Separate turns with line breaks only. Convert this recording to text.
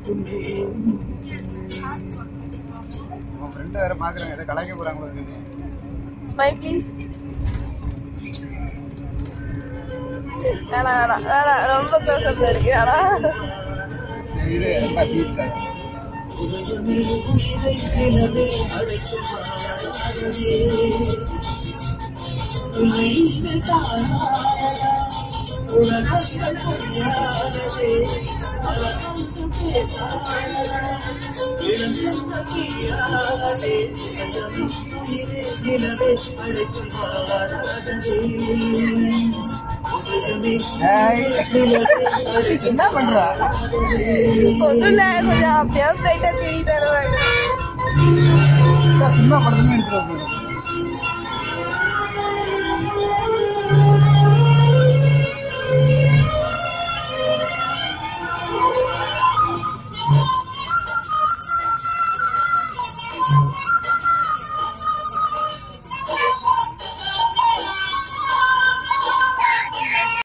உன் ஃப்ரெண்டு வேற பாக்குறாங்க ஏதோ கலாய்க்க போறாங்களோ சொல்லி
ஸ்மைல் ப்ளீஸ் வேணாம் வேணாம் வேணாம் ரொம்ப க்ளோஸ்அப்ல இருக்கு வேணாம்
வீடு ரொம்ப அசிங்கிட்டாங்க ஏய், என்ன பண்றா
ஒன்றும் இல்லை கொஞ்சம் அப்படியே பிரைட்டாக தெரிய தருவாங்க
சினிமா படத்துன்னு எடுத்துட்டு வந்து